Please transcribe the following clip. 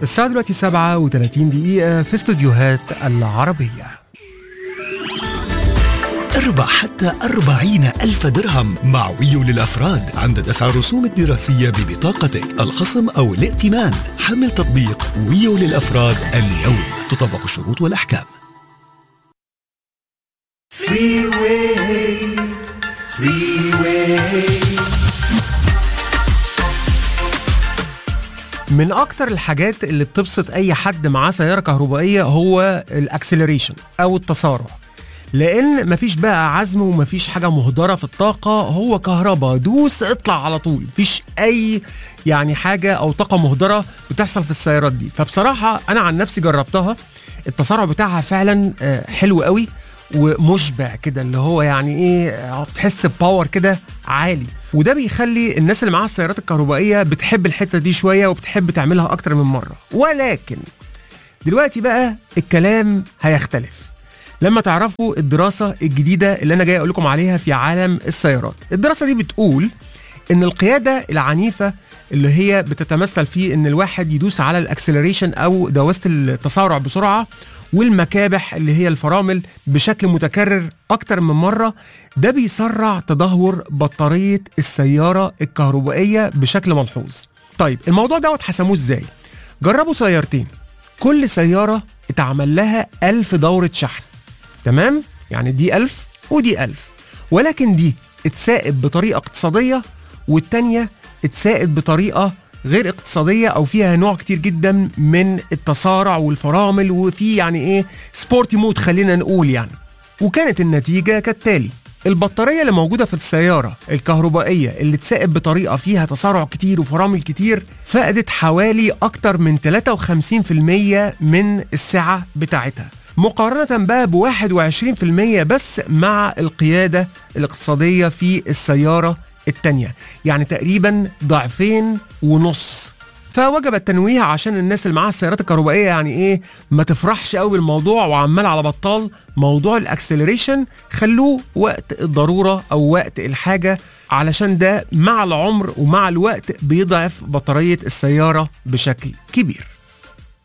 الساعة دلوقتي 37 دقيقة في استوديوهات العربية اربح حتى أربعين ألف درهم مع ويو للأفراد عند دفع الرسوم الدراسية ببطاقتك الخصم أو الائتمان حمل تطبيق ويو للأفراد اليوم تطبق الشروط والأحكام من اكتر الحاجات اللي بتبسط اي حد معاه سياره كهربائيه هو الاكسلريشن او التسارع لان مفيش بقى عزم ومفيش حاجه مهدره في الطاقه هو كهرباء دوس اطلع على طول مفيش اي يعني حاجه او طاقه مهدره بتحصل في السيارات دي فبصراحه انا عن نفسي جربتها التسارع بتاعها فعلا آه، حلو قوي ومشبع كده اللي هو يعني ايه آه، تحس بباور كده عالي وده بيخلي الناس اللي معاها السيارات الكهربائيه بتحب الحته دي شويه وبتحب تعملها اكتر من مره ولكن دلوقتي بقى الكلام هيختلف لما تعرفوا الدراسة الجديدة اللي أنا جاي أقول لكم عليها في عالم السيارات الدراسة دي بتقول إن القيادة العنيفة اللي هي بتتمثل في إن الواحد يدوس على الأكسلريشن أو دواسة التسارع بسرعة والمكابح اللي هي الفرامل بشكل متكرر أكتر من مرة ده بيسرع تدهور بطارية السيارة الكهربائية بشكل ملحوظ طيب الموضوع دوت حسموه إزاي؟ جربوا سيارتين كل سيارة اتعمل لها ألف دورة شحن تمام يعني دي ألف ودي ألف ولكن دي اتسائب بطريقة اقتصادية والتانية اتسائب بطريقة غير اقتصادية أو فيها نوع كتير جدا من التسارع والفرامل وفي يعني إيه سبورتي مود خلينا نقول يعني وكانت النتيجة كالتالي البطارية اللي موجودة في السيارة الكهربائية اللي اتسائب بطريقة فيها تسارع كتير وفرامل كتير فقدت حوالي أكتر من 53% من السعة بتاعتها مقارنة بقى ب 21% بس مع القيادة الاقتصادية في السيارة التانية يعني تقريبا ضعفين ونص فوجب التنويه عشان الناس اللي معاها السيارات الكهربائيه يعني ايه ما تفرحش قوي بالموضوع وعمال على بطال موضوع الاكسلريشن خلوه وقت الضروره او وقت الحاجه علشان ده مع العمر ومع الوقت بيضعف بطاريه السياره بشكل كبير